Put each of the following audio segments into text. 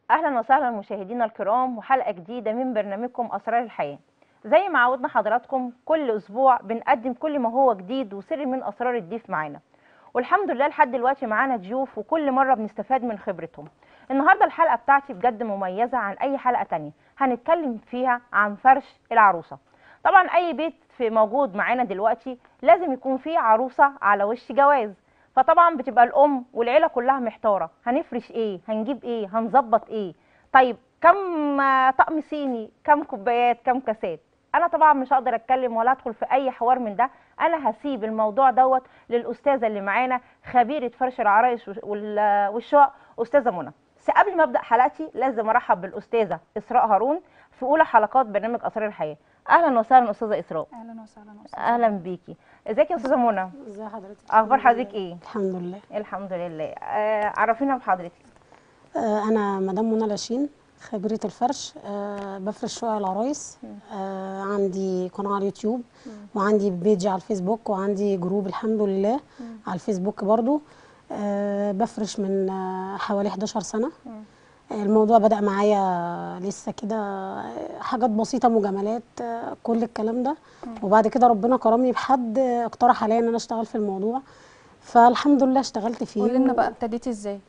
اهلا وسهلا مشاهدينا الكرام وحلقه جديده من برنامجكم اسرار الحياه زي ما عودنا حضراتكم كل اسبوع بنقدم كل ما هو جديد وسر من اسرار الضيف معانا والحمد لله لحد دلوقتي معانا ضيوف وكل مره بنستفاد من خبرتهم النهارده الحلقه بتاعتي بجد مميزه عن اي حلقه تانية هنتكلم فيها عن فرش العروسه طبعا اي بيت في موجود معانا دلوقتي لازم يكون فيه عروسه على وش جواز فطبعا بتبقى الام والعيله كلها محتاره هنفرش ايه هنجيب ايه هنظبط ايه طيب كم آه، طقم صيني كم كوبايات كم كاسات انا طبعا مش هقدر اتكلم ولا ادخل في اي حوار من ده انا هسيب الموضوع دوت للاستاذه اللي معانا خبيره فرش العرايس وال- والشقق استاذه منى بس قبل ما ابدا حلقتي لازم ارحب بالاستاذه اسراء هارون في اولى حلقات برنامج اسرار الحياه اهلا وسهلا استاذه اسراء اهلا وسهلا استاذ اهلا بيكي ازيك يا استاذه منى ازي حضرتك اخبار حضرتك ايه الحمد لله الحمد لله آه عرفينا بحضرتك آه انا مدام منى لاشين خبيره الفرش آه بفرش شقق العرايس آه عندي قناه على اليوتيوب وعندي بيج على الفيسبوك وعندي جروب الحمد لله على الفيسبوك برضو آه بفرش من آه حوالي 11 سنه الموضوع بدأ معايا لسه كده آه، حاجات بسيطة مجاملات آه، كل الكلام ده وبعد كده ربنا كرمني بحد آه، اقترح عليا ان انا اشتغل في الموضوع فالحمد لله اشتغلت فيه قولي لنا بقى ابتديتي ازاي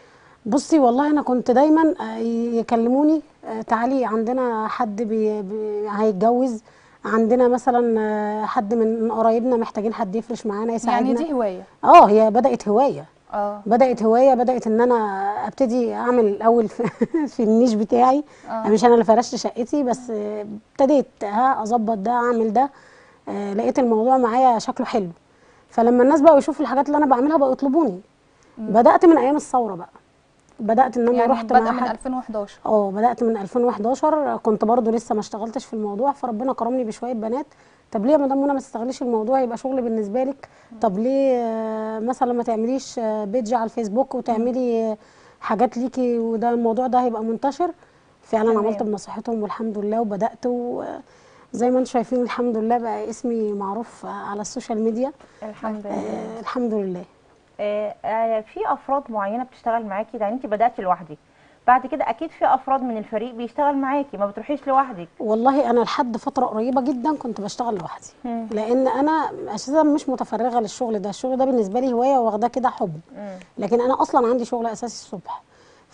بصي والله انا كنت دايما آه، يكلموني آه، تعالي عندنا حد بي بي هيتجوز عندنا مثلا آه، حد من قرايبنا محتاجين حد يفرش معانا يساعدنا يعني دي هوايه اه هي بدأت هواية اه بدأت هواية بدأت ان انا ابتدي اعمل الاول في, في النيش بتاعي آه. مش انا اللي فرشت شقتي بس آه، ابتديت ها اظبط ده اعمل ده آه، لقيت الموضوع معايا شكله حلو فلما الناس بقوا يشوفوا الحاجات اللي انا بعملها بقوا يطلبوني بدأت من ايام الثورة بقى بدأت ان انا يعني رحت بدأ مع من حد 2011 اه بدأت من 2011 كنت برضو لسه ما اشتغلتش في الموضوع فربنا كرمني بشوية بنات طب ليه يا مدام منى ما تستغليش الموضوع يبقى شغل بالنسبة لك طب ليه آه، مثلا ما تعمليش آه، بيج على الفيسبوك وتعملي آه، حاجات ليكي وده الموضوع ده هيبقى منتشر فعلا تمام. عملت بنصيحتهم والحمد لله وبدأت وزي ما انتم شايفين الحمد لله بقى اسمي معروف على السوشيال ميديا الحمد لله آه، الحمد لله آه آه في افراد معينه بتشتغل معاكي ده انت بداتي لوحدك بعد كده اكيد في افراد من الفريق بيشتغل معاكي ما بتروحيش لوحدك والله انا لحد فتره قريبه جدا كنت بشتغل لوحدي مم. لان انا اساسا مش متفرغه للشغل ده الشغل ده بالنسبه لي هوايه واخداه كده حب مم. لكن انا اصلا عندي شغل اساسي الصبح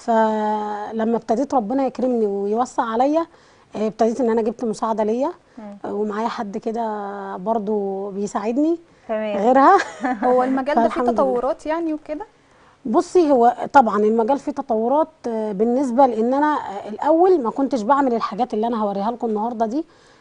فلما ابتديت ربنا يكرمني ويوسع عليا آه، ابتديت ان انا جبت مساعده ليا آه، ومعايا حد كده برضو بيساعدني تمام غيرها هو المجال ده فيه فالحمد لله. تطورات يعني وكده بصي هو طبعا المجال فيه تطورات آه، بالنسبه لان انا آه، الاول ما كنتش بعمل الحاجات اللي انا هوريها لكم النهارده دي اه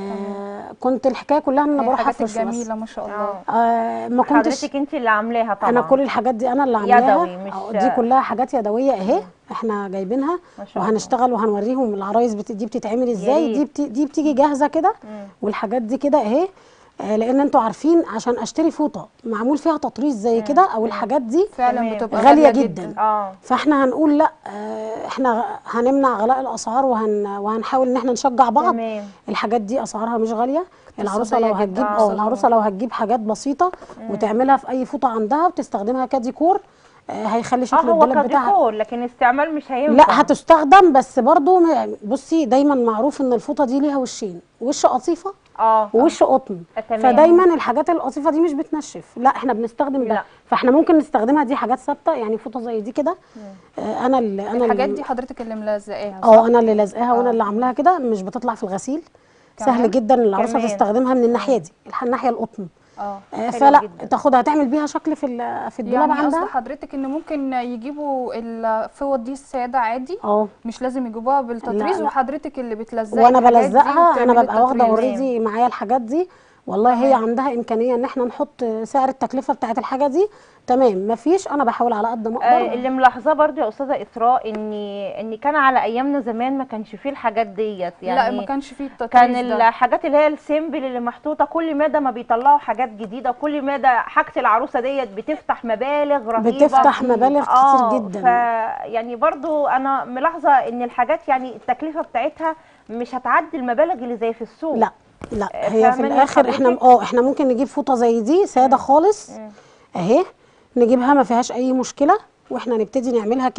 آه كنت الحكايه كلها ان انا بروح الحاجات افرش بس الجميله ما شاء الله اه آه ما كنتش حضرتك انت اللي عاملاها طبعا انا كل الحاجات دي انا اللي عاملاها يدوي، مش- آه، دي كلها حاجات يدويه اهي احنا جايبينها ما شاء الله. وهنشتغل وهنوريهم العرايس بت... دي بتتعمل ازاي ريت. دي بت... دي بتيجي جاهزه كده مم. والحاجات دي كده اهي آه لان انتوا عارفين عشان اشتري فوطه معمول فيها تطريز زي كده او الحاجات دي فعلا تمام. بتبقى غالية جدا. اه فاحنا هنقول لا آه احنا هنمنع غلاء الاسعار وهن... وهنحاول ان احنا نشجع بعض تمام الحاجات دي اسعارها مش غاليه العروسه اقتصادية لو جدا هتجيب اه بصراحة. العروسه لو هتجيب حاجات بسيطه وتعملها في اي فوطه عندها وتستخدمها كديكور آه هيخلي اه شكل هو الدولاب بتاعها كديكور لكن استعمال مش هينفع لا هتستخدم بس برضو م- بصي دايما معروف ان الفوطه دي ليها وشين وش قطيفه اه ووش قطن آه، تمام. فدايما الحاجات القطيفه دي مش بتنشف لا احنا بنستخدم لا. ده فاحنا ممكن نستخدمها دي حاجات ثابته يعني فوطه زي دي كده آه انا اللي انا الحاجات اللي دي حضرتك اللي ملزقاها اه صح؟ انا اللي لازقاها وانا آه. اللي عاملاها كده مش بتطلع في الغسيل كمان؟ سهل جدا العروسه كمان. تستخدمها من الناحيه دي الح- الناحيه القطن اه آه، حلو فلا جدا. تاخدها تعمل بيها شكل في ال- في الدولاب يعني قصد عندها حضرتك ان ممكن يجيبوا الفوط دي الساده عادي اه مش لازم يجيبوها بالتطريز لا. وحضرتك اللي بتلزقي وانا الحاجات دي بلزقها انا وبتعملي ببقى واخده التطريز. اوريدي معايا الحاجات دي والله هي عندها امكانيه ان احنا نحط سعر التكلفه بتاعت الحاجه دي تمام مفيش انا بحاول على قد ما آه، اقدر اللي ملاحظاه برضو يا استاذه اسراء ان ان كان على ايامنا زمان ما كانش فيه الحاجات ديت يعني لا ما كانش فيه التطريز كان ده. الحاجات اللي هي السيمبل اللي محطوطه كل مدى ما بيطلعوا حاجات جديده كل مدى حاجه العروسه ديت بتفتح مبالغ رهيبه بتفتح مبالغ اه كتير جدا ف يعني برضو انا ملاحظه ان الحاجات يعني التكلفه بتاعتها مش هتعدي المبالغ اللي زي في السوق لا لا آه، هي في فاهماني الاخر احنا حضرتك؟ اه احنا ممكن نجيب فوطه زي دي ساده خالص اهي نجيبها ما فيهاش اي مشكله واحنا نبتدي نعملها كده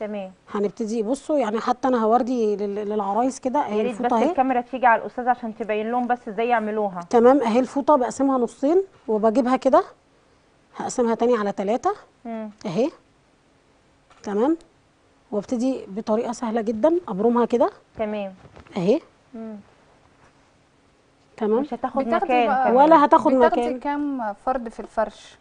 تمام هنبتدي بصوا يعني حتى انا هوردي لل- للعرايس كده يا اهي ريت بس الفوطه اهي الكاميرا تيجي على الاستاذ عشان تبين لهم بس ازاي يعملوها تمام اهي الفوطه بقسمها نصين وبجيبها كده هقسمها تاني على ثلاثة مم. اهي تمام وابتدي بطريقه سهله جدا ابرمها كده تمام اهي مم. تمام مش هتاخد بتاخدي مكان بقى كمان. ولا هتاخد بتاخدي مكان. كام فرد في الفرش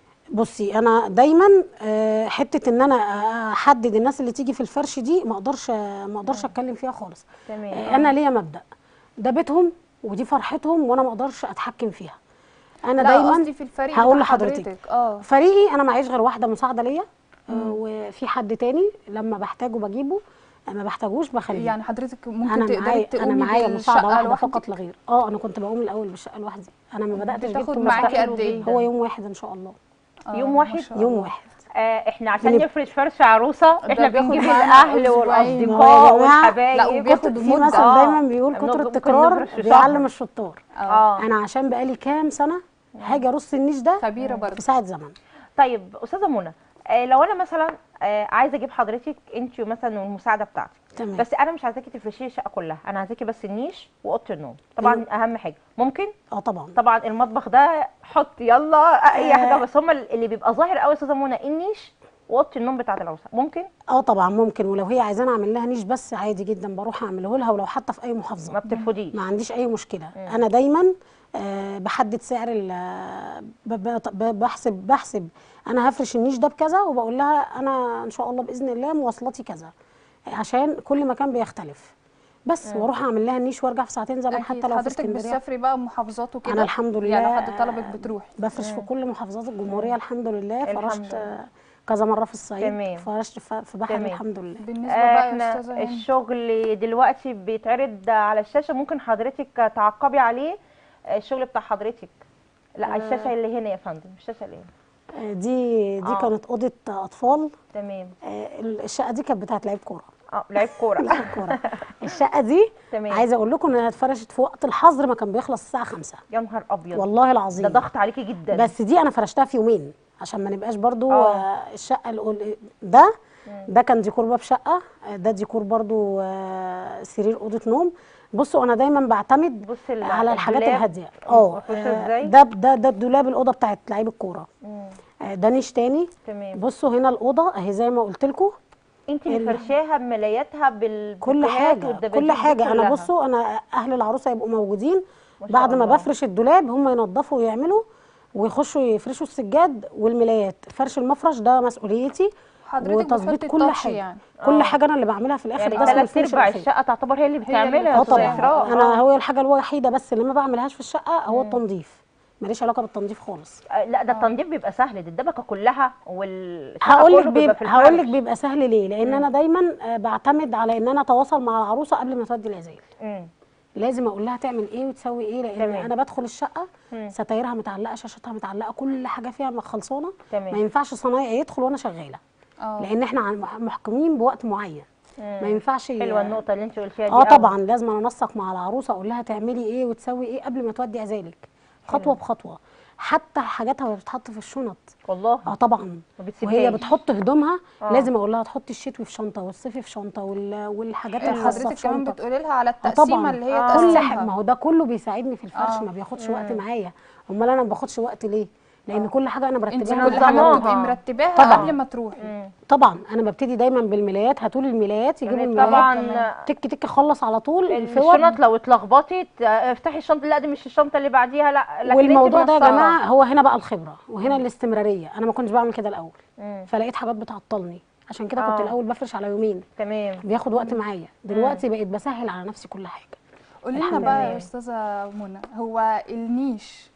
بصي انا دايما آه، حته ان انا احدد الناس اللي تيجي في الفرش دي ما اقدرش ما اقدرش اتكلم فيها خالص تمام آه، انا ليا مبدا ده بيتهم ودي فرحتهم وانا ما اقدرش اتحكم فيها انا لا دايما قصدي في الفريق هقول بتاع لحضرتك. حضرتك اه فريقي انا معيش غير واحده مساعده ليا آه، وفي حد تاني لما بحتاجه بجيبه ما بحتاجوش بخليه يعني حضرتك ممكن انا تقدري معايا تقومي انا معايا مساعده بالشقة واحده لوحدك؟ فقط لا غير اه انا كنت بقوم الاول بالشقه لوحدي انا ما بداتش بتاخد جبت معاكي مفتاح قد ايه؟ هو يوم واحد ان شاء الله آه، يوم ما واحد؟ شاء يوم الله. واحد آه احنا عشان بنب- نفرش فرش عروسه احنا بياخد بنجيب معانا الاهل أسبوعين. ما والاصدقاء هو يا جماعة- والحبايب لا، وبياخد في مدة. مثل آه. دايما بيقول ممكن كتر نفرش التكرار شهر. بيعلم الشطار اه انا عشان بقالي كام سنه هاجي ارص النيش ده خبيره برضه في ساعه زمن طيب استاذه منى آه لو انا مثلا آه عايزه اجيب حضرتك انت مثلا والمساعده بتاعتك تمام بس انا مش عايزاكي تفرشي الشقه كلها انا عايزاكي بس النيش واوضه النوم طبعا اهم حاجه ممكن اه طبعا طبعا المطبخ ده حط يلا اي آه. حاجه بس هم اللي بيبقى ظاهر قوي يا استاذه منى النيش واوضه النوم بتاعت العروسه ممكن اه طبعا ممكن ولو هي عايزاني اعمل لها نيش بس عادي جدا بروح اعمله لها ولو حتى في اي محافظه ما بترفضيش ما عنديش اي مشكله انا دايما آه، بحدد سعر ال- ب- ب- ب- بحسب بحسب انا هفرش النيش ده بكذا وبقول لها انا ان شاء الله باذن الله مواصلاتي كذا عشان كل مكان بيختلف بس واروح اعمل لها النيش وارجع في ساعتين زمن اكيد حتى لو في حضرتك اسكندريه بتسافري بقى محافظات وكده انا الحمد لله يعني لو حد طلبك بتروحي بفرش في كل محافظات الجمهوريه الحمد لله الحمد فرشت لله. آه، كذا مره في الصعيد تمام. فرشت في في بحر تمام. الحمد لله بالنسبه آه، بقى يا احنا استاذه هند الشغل دلوقتي بيتعرض على الشاشه ممكن حضرتك تعقبي عليه آه، الشغل بتاع حضرتك لا الشاشه اللي هنا يا فندم الشاشه اللي هنا آه، دي دي آه. كانت اوضه اطفال تمام آه، الشقه دي كانت بتاعت لعيب كوره اه لعيب كوره لعيب كوره الشقه دي تمام. عايزه اقول لكم انها اتفرشت في وقت الحظر ما كان بيخلص الساعه 5 يا نهار ابيض والله العظيم ده ضغط عليكي جدا بس دي انا فرشتها في يومين عشان ما نبقاش برضو آه. آه، الشقه الأول- ده ده كان ديكور باب شقه آه، ده ديكور برضو آه، سرير اوضه نوم بصوا انا دايما بعتمد بص ال- على الحاجات الدولاب الهاديه اه مفروشة آه، إزاي؟ ده ده ده الدولاب الاوضه بتاعت لعيب الكوره مم. آه، ده نيش تاني تمام بصوا هنا الاوضه اهي زي ما قلت لكم انت اللي ال- فرشاها بملاياتها بال كل بالبوتيهات حاجه والدباديب كل دي حاجه انا كلها. بصوا انا اهل العروسه يبقوا موجودين ما شاء بعد ما الله. بفرش الدولاب هم ينظفوا ويعملوا ويخشوا يفرشوا السجاد والملايات فرش المفرش ده مسؤوليتي حضرتك وتظبيط بتحطي كل التاتش حاجه يعني كل آه. حاجه انا اللي بعملها في الاخر يعني ده اسمه ثلاث الفينش ارباع الأخير. الشقه تعتبر هي اللي اللي بتعملها يا اه أستاذة طبعا إسراء. انا هو الحاجه الوحيده بس اللي ما بعملهاش في الشقه هو التنظيف ماليش علاقه بالتنظيف خالص آه، لا ده التنظيف بيبقى سهل دي الدبكه كلها والشقه هقول لك كله بيبقى في بيبقى هقول لك الفرش. بيبقى سهل ليه لان انا دايما آه، بعتمد على ان انا اتواصل مع العروسه قبل ما تودي العزال مم. لازم اقول لها تعمل ايه وتسوي ايه لان تمام. انا بدخل الشقه مم. ستايرها متعلقه شاشتها متعلقه كل حاجه فيها خلصانه تمام. ما ينفعش صنايعي يدخل وانا شغاله اه لان احنا عن- مح- محكومين بوقت معين مم. ما ينفعش ي- حلوه النقطه اللي انت قلتيها دي اه أوي. طبعا لازم أنا انسق مع العروسه اقول لها تعملي ايه وتسوي ايه قبل ما تودي عزالك خطوه بخطوه حتى حاجاتها وهي بتتحط في الشنط والله اه طبعا ما وهي بتسيبهاش بتحط هدومها آه. لازم اقول لها تحطي الشتوي في شنطه والصيفي في شنطه وال- والحاجات الخاصه حضرتك في كمان شنطه بتقولي لها على آه التقسيمه طبعا اللي هي آه. كل تقسمها حاجه ما هو ده كله بيساعدني في الفرش آه. ما بياخدش وقت معايا امال انا ما باخدش وقت ليه لان كل حاجه انا انت مرتباها كل حاجه منظماها. بتبقي مرتباها طبعا. قبل ما تروحي مم. طبعا انا ببتدي دايما بالملايات هاتولي الملايات يجيبوا يعني الملايات طبعا تك تك خلص على طول الفوط الشنط لو اتلخبطت آه، افتحي الشنطه لا دي مش الشنطه اللي بعديها لا لكن انت والموضوع ده يا منسقة. جماعه هو هنا بقى الخبره وهنا الاستمراريه انا ما كنتش بعمل كده الاول مم. فلقيت حاجات بتعطلني عشان كده كنت آه. الاول بفرش على يومين تمام بياخد وقت معايا دلوقتي بقيت بسهل على نفسي كل حاجه قولي لنا الحمد بقى لله. يا استاذه منى هو النيش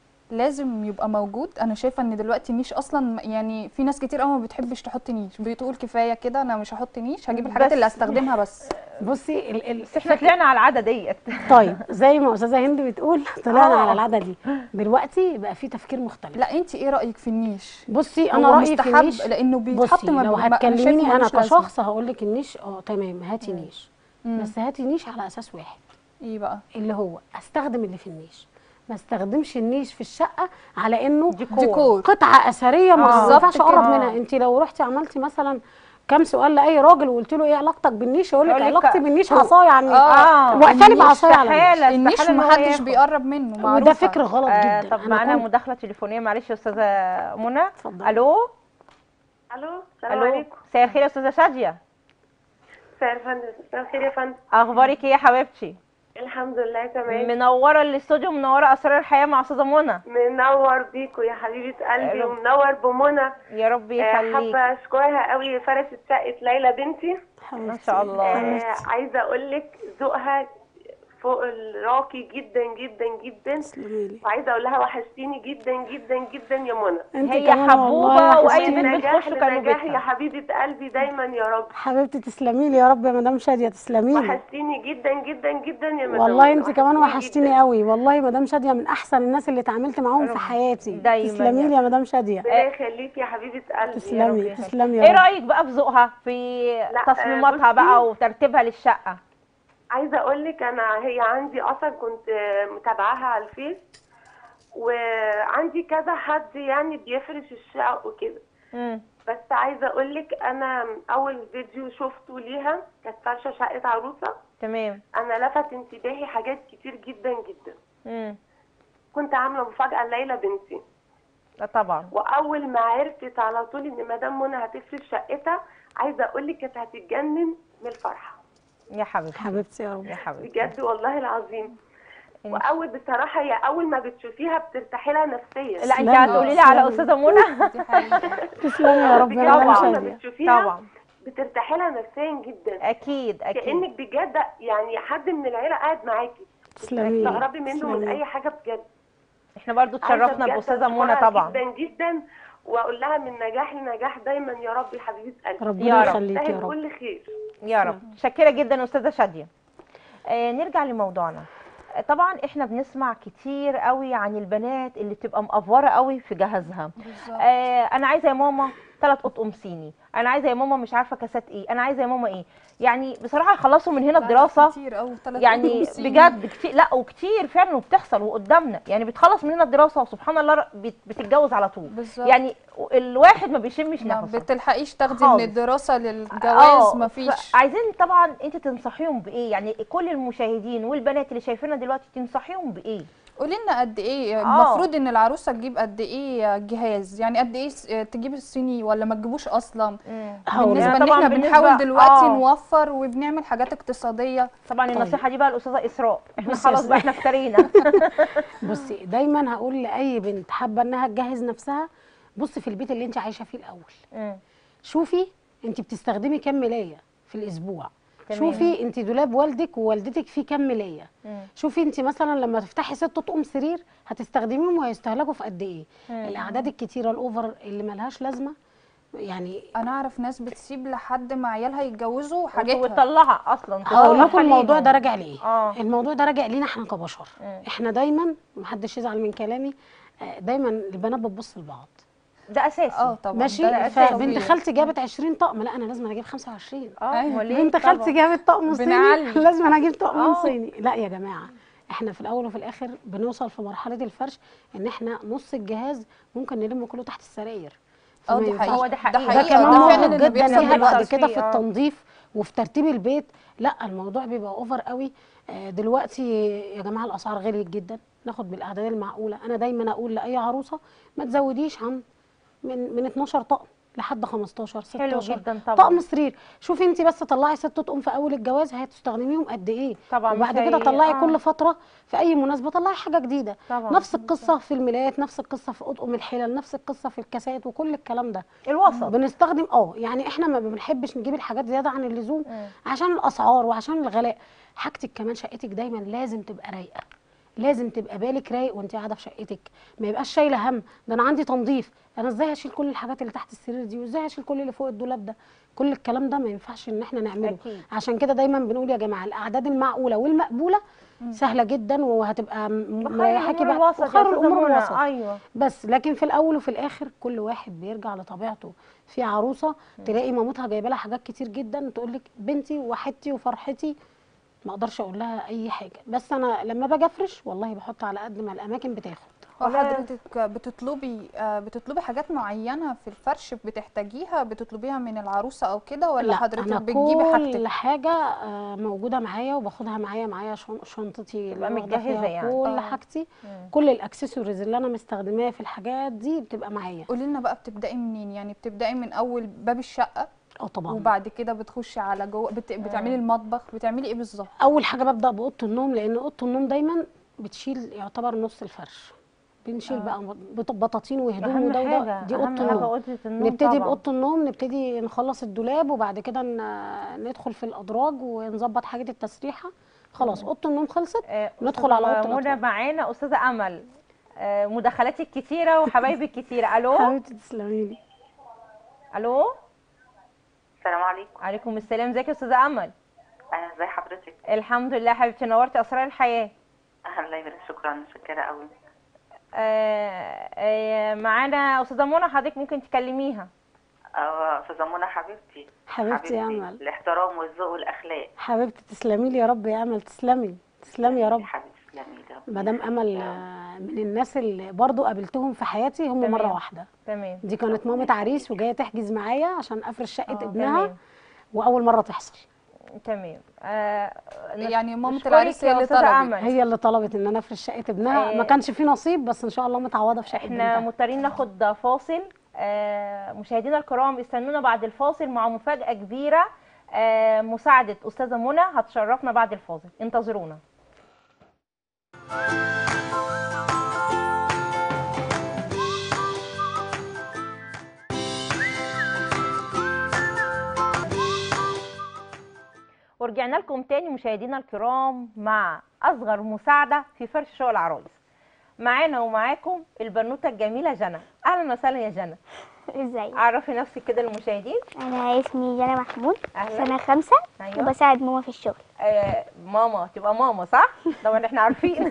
لازم يبقى موجود انا شايفه ان دلوقتي النيش اصلا يعني في ناس كتير قوي ما بتحبش تحط نيش بتقول كفايه كده انا مش هحط نيش هجيب الحاجات بس- اللي هستخدمها بس بصي ال ال بس احنا طلعنا على العاده ديت طيب زي ما استاذه هند بتقول طلعنا آه. على العاده دي دلوقتي بقى في تفكير مختلف لا انت ايه رايك في النيش بصي انا هو رايي في مستحب النيش لانه بيتحط بصي ما لو ما- أنا شايفه هتكلميني انا ملوش لازمة. كشخص هقول لك النيش اه تمام هاتي نيش مم. بس هاتي نيش على اساس واحد ايه بقى اللي هو استخدم اللي في النيش ما استخدمش النيش في الشقه على انه ديكور. ديكور قطعه اثريه ما آه. ينفعش بالظبط اقرب كده. منها انت لو رحتي عملتي مثلا كام سؤال لاي راجل وقلت له ايه علاقتك بالنيش يقول لك يقول لك علاقتي بالنيش هو- عصايه يعني آه، واقفه لي النيش بعصايه على النيش. استحالة النيش استحالة إن هو محدش ياخد. بيقرب منه معروفه وده فكر غلط آه جدا طب أنا معانا كنت- مداخله تليفونيه معلش يا استاذه منى اتفضلي. الو الو السلام الو عليكم مساء الخير يا استاذه شاديه مساء الفندم مساء الخير يا فندم اخبارك ايه يا حبيبتي الحمد لله تمام منوره الاستوديو منوره اسرار الحياه مع استاذه منى منور بيكوا يا حبيبه قلبي رب. ومنور بمنى يا رب آه، يخليك حابه اشكرها قوي فرست شقه ليلى بنتي ما شاء الله آه، عايزه اقول لك ذوقها فوق الراقي جدا جدا جدا تسلميلي. وعايزه اقول لها وحشتيني جدا جدا جدا يا منى انت هي كمان حبوبة والله وأي وحشتيني. بنت من نجاح بتخش كانوا لنجاح بيتها. يا حبيبه قلبي دايما يا رب حبيبتي تسلمي لي يا رب يا مدام شاديه تسلمي لي وحشتيني جدا جدا جدا يا مدام والله انت كمان جداً. وحشتيني قوي والله مدام شاديه من احسن الناس اللي اتعاملت معاهم في حياتي دايماً تسلمي يا لي يا مدام شاديه ربنا يخليكي يا حبيبه قلبي تسلمي تسلمي ايه يا رب رايك بقى في ذوقها في لا، تصميماتها آه، بقى بصي. وترتيبها للشقه عايزه اقول لك انا هي عندي اصلا كنت متابعاها على الفيس وعندي كذا حد يعني بيفرش الشقق وكده امم بس عايزه اقول لك انا اول فيديو شفته ليها كانت فرشه شقه عروسه تمام انا لفت انتباهي حاجات كتير جدا جدا امم كنت عامله مفاجاه ليلى بنتي لا طبعا واول ما عرفت على طول ان مدام منى هتفرش شقتها عايزه اقول لك كانت هتتجنن من الفرحه يا حبيبتي حبيبتي يا رب يا حبيبتي بجد والله العظيم إن- واول بصراحه هي اول ما بتشوفيها بترتاحي لها نفسيا لا انت تسلمي. هتقولي لي على تسلمي. استاذه منى دي حقيقة تسلمي يا رب يا بجد مدام اول ما شاديه بتشوفيها طبعا بترتاحي لها نفسيا جدا اكيد اكيد كانك بجد يعني حد من العيله قاعد معاكي تسلمي لي. تستغربي منه من تسلمي. اي حاجه بجد احنا برضو عايزة اتشرفنا بجد باستاذه منى أشكرها طبعا جدا جدا واقول لها من نجاح لنجاح دايما يا رب يا حبيبه قلبي ربنا يا رب. يخليك يا تستاهل رب كل خير يا رب شكرا جدا استاذه شاديه آه نرجع لموضوعنا آه، طبعا احنا بنسمع كتير قوي عن البنات اللي بتبقى مقفوره قوي في جهازها بالظبط آه انا عايزه يا ماما ثلاث قطقم صيني انا عايزه يا ماما مش عارفه كاسات ايه انا عايزه يا ماما ايه يعني بصراحه يخلصوا من هنا لا، لا، الدراسه كتير أوي تلات يعني وخمسين. بجد كتير لا وكتير فعلا وبتحصل وقدامنا يعني بتخلص من هنا الدراسه وسبحان الله ر- بت- بتتجوز على طول بالظبط. يعني الواحد ما بيشمش ما نفسه بتلحقيش تاخدي خالص. من الدراسة للجواز مفيش عايزين طبعا انت تنصحيهم بايه يعني كل المشاهدين والبنات اللي شايفيننا دلوقتي تنصحيهم بايه قولي لنا قد ايه آه. المفروض ان العروسه تجيب قد ايه جهاز يعني قد ايه س- تجيب الصيني ولا ما تجيبوش اصلا هقول بالنسبه يعني ان طبعاً احنا بالنسبة- بنحاول دلوقتي آه. نوفر وبنعمل حاجات اقتصاديه طبعا النصيحه دي بقى الاستاذه اسراء احنا بصي يا خلاص بقى أستاذة. احنا افترينا بصي دايما هقول لاي بنت حابه انها تجهز نفسها بصي في البيت اللي انت عايشه فيه الاول مم. شوفي انت بتستخدمي كام ملايه في الاسبوع تمام. شوفي انت دولاب والدك ووالدتك فيه كام ملايه مم. شوفي انت مثلا لما تفتحي ست طقم سرير هتستخدميهم وهيستهلكوا في قد ايه مم. الاعداد الكتيره الاوفر اللي ملهاش لازمه يعني انا اعرف ناس بتسيب لحد ما عيالها يتجوزوا حاجات حاجاتها وتطلعها اصلا هقول تطلع لكم الموضوع حليهم. ده راجع لايه اه الموضوع ده راجع لينا احنا كبشر مم. احنا دايما محدش يزعل من كلامي آه، دايما البنات بتبص لبعض ده اساسي اه طبعا ماشي ده فبنت طبيعي. خالتي جابت 20 طقم لا انا لازم اجيب 25 اه أيوة. امال ايه بنت خالتي طبعاً. جابت طقم صيني بنعلي. لازم انا اجيب طقم آه. صيني لا يا جماعه احنا في الاول وفي الاخر بنوصل في مرحله الفرش ان احنا نص الجهاز ممكن نلم كله تحت السراير اه فما دي ينفعش. حقيقه هو ده حقيقي. ده ده كمان ده مرهق فعلا اللي جدا بيحصل فيها بعد دلوقتي كده فيه، في آه. التنظيف وفي ترتيب البيت لا الموضوع بيبقى اوفر قوي آه، دلوقتي يا جماعه الاسعار غليت جدا ناخد بالاعداد المعقوله انا دايما اقول لاي عروسه ما تزوديش عن من من 12 طقم لحد 15 16 حلو جدا طبعا طقم سرير شوفي انت بس طلعي ست طقم في اول الجواز هتستخدميهم قد ايه طبعا وبعد مش كده هي- طلعي آه. كل فتره في اي مناسبه طلعي حاجه جديده طبعا نفس القصه في الملايات نفس القصه في اطقم الحلل نفس القصه في الكاسات وكل الكلام ده الوسط بنستخدم اه يعني احنا ما بنحبش نجيب الحاجات زياده عن اللزوم مم. عشان الاسعار وعشان الغلاء حاجتك كمان شقتك دايما لازم تبقى رايقه لازم تبقى بالك رايق وانت قاعده في شقتك ما يبقاش شايله هم ده انا عندي تنظيف انا ازاي هشيل كل الحاجات اللي تحت السرير دي وازاي هشيل كل اللي فوق الدولاب ده كل الكلام ده ما ينفعش ان احنا نعمله أكيد. عشان كده دايما بنقول يا جماعه الاعداد المعقوله والمقبوله سهله جدا وهتبقى م- وخير مريحاكي الامور بقى الوسط يا وخير أستاذة الامور منى. الوسط ايوه بس لكن في الاول وفي الاخر كل واحد بيرجع لطبيعته في عروسه تلاقي مامتها جايبه لها حاجات كتير جدا تقول لك بنتي وحدتي وفرحتي ما اقدرش اقول لها اي حاجه بس انا لما باجي افرش والله بحط على قد ما الاماكن بتاخد هو ولا- حضرتك بتطلبي آه، بتطلبي حاجات معينة في الفرش بتحتاجيها بتطلبيها من العروسة او كده ولا لا حضرتك انا بتجيبي كل حاجتك حاجه آه، موجوده معايا وباخدها معايا معايا شن- شنطتي اللي تبقى أنا واخدة متجهزة فيها يعني. كل آه. حاجتي مم. كل الاكسسوارز اللي انا مستخدماها في الحاجات دي بتبقى معايا قولي لنا بقى بتبدأي منين يعني بتبدأي من اول باب الشقة اه طبعا وبعد كده بتخشي على جوه بت... بتعملي المطبخ بتعملي ايه بالظبط اول حاجه ببدا باوضه النوم لان اوضه النوم دايما بتشيل يعتبر نص الفرش بنشيل بقى بط- بطاطين وهدوم اهم وده وده حاجه دي اهم اوضه حاجه النوم اوضه النوم نبتدي طبعا. باوضه النوم نبتدي نخلص الدولاب وبعد كده ن- ندخل في الادراج ونظبط حاجه التسريحه خلاص اوضه النوم خلصت آه، ندخل على أستاذة أوضة منى الأطفال. معانا استاذه امل آه، مداخلاتك كتيره وحبايبك كتيره الو حبيبتي تسلمي لي الو السلام عليكم عليكم السلام ازيك يا استاذه امل انا ازي حضرتك الحمد لله حبيبتي نورتي اسرار الحياه الله يبارك شكرا متشكره قوي آه، آه، معانا استاذه منى حضرتك ممكن تكلميها اه استاذه منى حبيبتي حبيبتي يا امل الاحترام والذوق والاخلاق حبيبتي تسلمي لي يا رب يا امل تسلمي تسلمي يا رب حبيبتي تسلمي لي يا رب. مدام امل آه، من الناس اللي برضو قابلتهم في حياتي هم تمام. مره واحده تمام دي كانت مامة عريس وجايه تحجز معايا عشان افرش شقه آه، ابنها تمام. واول مره تحصل تمام آه، يعني مامة نشكرك العريس هي يا اللي أستاذة طلبت. أمل. هي اللي طلبت ان انا افرش شقه ابنها آه. ما كانش في نصيب بس ان شاء الله متعوضه في شقه احنا بنتها مضطرين ناخد فاصل آه، مشاهدينا الكرام استنونا بعد الفاصل مع مفاجأة كبيرة آه، مساعدة أستاذة منى هتشرفنا بعد الفاصل انتظرونا ورجعنا لكم تاني مشاهدينا الكرام مع أصغر مساعدة في فرش شقق العرايس معانا ومعاكم البنوتة الجميلة جنى أهلا وسهلا يا جنى ازاي عرفي نفسك كده للمشاهدين انا اسمي جانا محمود أهلا. سنه خمسة أيوة. وبساعد ماما في الشغل آه ماما تبقى ماما صح طبعا احنا عارفين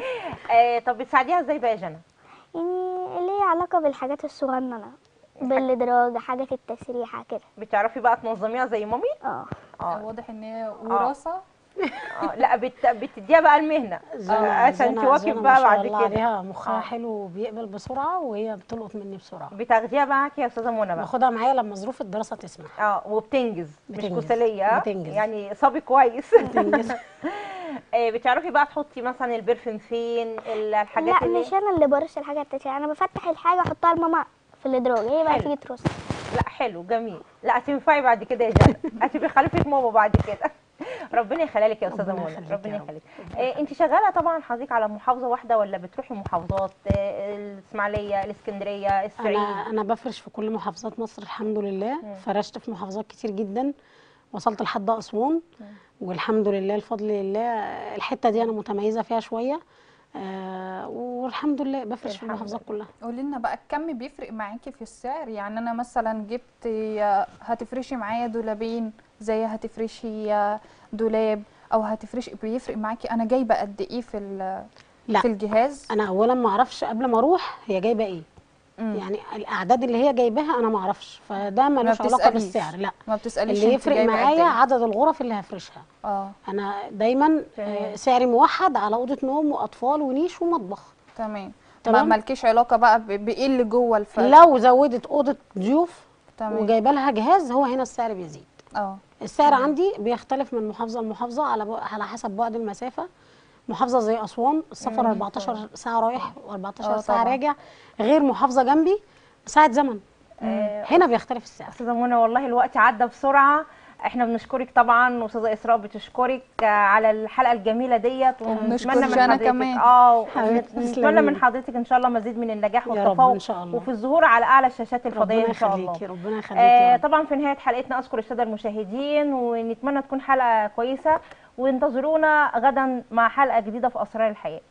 آه طب بتساعديها ازاي بقى يا جنى يعني اللي هي علاقه بالحاجات الصغننه بالادراج حاجات التسريحه كده بتعرفي بقى تنظميها زي مامي اه اه واضح ان هي وراثة آه، لا بت... بتديها بقى المهنه زنا- آه، عشان زنا- تواكب زنا ما بقى شاء بعد الله كده عليها مخها آه. حلو وبيقبل بسرعه وهي بتلقط مني بسرعه بتاخديها بقى معاكي يا استاذه منى بقى باخدها معايا لما ظروف الدراسه تسمح اه وبتنجز مش بتنجز. كسليه آه؟ بتنجز. يعني صبي كويس بتنجز. آه بتعرفي بقى تحطي مثلا البرفيوم فين ال- الحاجات لا اللي مش انا اللي برش الحاجات التسريحه انا بفتح الحاجه احطها لماما في الادراج هي بقى حلو. تيجي ترص لا حلو جميل لا هتنفعي بعد كده يا جنى هتبقي خليفه ماما بعد كده ربنا يخليها لك يا استاذه ربنا منى يخليك ربنا يا رب. يخليك آه انت شغاله طبعا حضرتك على محافظه واحده ولا بتروحي محافظات آه الاسماعيليه الاسكندريه الصعيد انا انا بفرش في كل محافظات مصر الحمد لله فرشت في محافظات كتير جدا وصلت لحد اسوان والحمد لله الفضل لله الحته دي انا متميزه فيها شويه آه والحمد لله بفرش في الحمد المحافظات كلها قولي لنا بقى الكم بيفرق معاكي في السعر يعني انا مثلا جبت هتفرشي معايا دولابين زي هتفرشي دولاب او هتفرشي بيفرق معاكي انا جايبه قد ايه في ال- لا في الجهاز انا اولا ما اعرفش قبل ما اروح هي جايبه ايه مم. يعني الاعداد اللي هي جايباها انا ما اعرفش فده ملوش علاقه بتسأليش. بالسعر لا ما بتساليش اللي انت يفرق جايبة قد معايا إيه. عدد الغرف اللي هفرشها اه انا دايما آه، سعري موحد على اوضه نوم واطفال ونيش ومطبخ تمام ما تمام. مالكيش علاقه بقى ب- بايه اللي جوه الفرق لو زودت اوضه ضيوف تمام وجايبه لها جهاز هو هنا السعر بيزيد اه السعر عندي بيختلف من محافظه لمحافظه على ب... على حسب بعد المسافه محافظه زي اسوان السفر 14 ساعه رايح و14 آه ساعه طبعاً. راجع غير محافظه جنبي ساعه زمن آه، هنا بيختلف السعر استاذه منى والله الوقت عدى بسرعه احنا بنشكرك طبعا واستاذه اسراء بتشكرك آه، على الحلقه الجميله ديت نشكر ونتمنى من جانا حضرتك كمان. اه حبيبتي نتمنى تسلمي من لي. حضرتك ان شاء الله مزيد من النجاح يا رب والتفوق إن شاء الله. وفي الظهور على اعلى الشاشات الفضائيه ربنا ان شاء الله يخليكي ربنا يخليكي آه يا رب. طبعا في نهايه حلقتنا اذكر الساده المشاهدين ونتمنى تكون حلقه كويسه وانتظرونا غدا مع حلقه جديده في اسرار الحياه